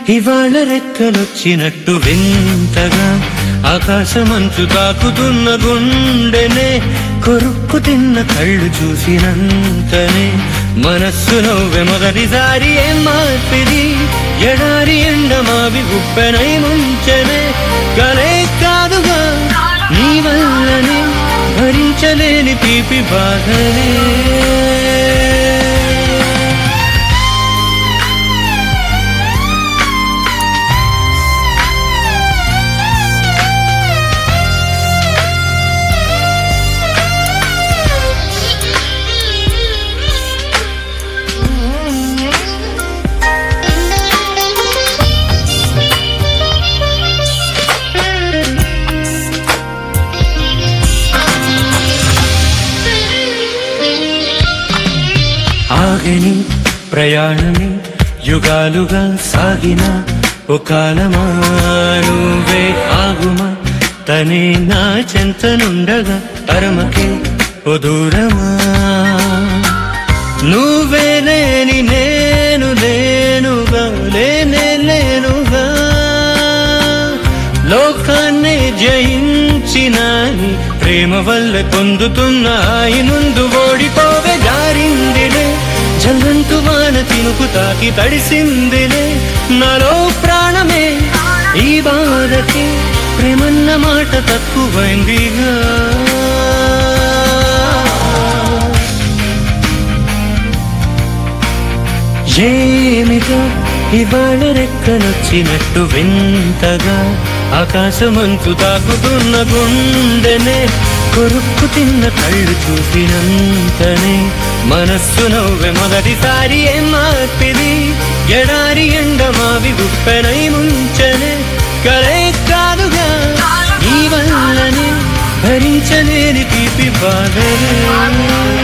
ఇవాళ రెక్కలొచ్చినట్టు వింతగా ఆకాశమంచు తాకుతున్న గుండెనే కొరుక్కు తిన్న కళ్ళు చూసినంతనే మనస్సు నవ్వె మొదటిసారి ఏం మార్పిది ఎడారి ఎండమావి గుప్పెనై ముంచెనే కలే కాదుగా నీ వల్లనే భరించలేని తీపి బాధనే ఆగని ప్రయాణమే యుగాలుగా సాగిన ఒకాలమా నువ్వే ఆగుమా తనే నా చెంతనుండగా తరమకే ఓ దూరమా నువ్వే లేని నేను లేనుగా లేనే లేనుగా లోకాన్ని జయించిన నీ ప్రేమ వల్ల పొందుతున్న ఈ నుండు ఓడిపోవే జారిందిలే జల్లంతు వాన తినుకు తాకి తడిసిందిలే నాలో ప్రాణమే ఈ బాధకి ప్రేమన్న మాట తక్కువైందిగా ఏమిగా ఇవాళ రెక్కలొచ్చినట్టు వింతగా ఆకాశమంచు తాకుతున్న గుండెనే కొరుక్కు తిన్న కళ్ళు చూసినంతనే మనస్సు నవ్వె మొదటిసారి ఏం మార్పిది ఎడారి ఎండమావి గుప్పెనై ముంచనే కలే కాదుగా ఈ వల్లనే భరించలేని తీపి బాధనే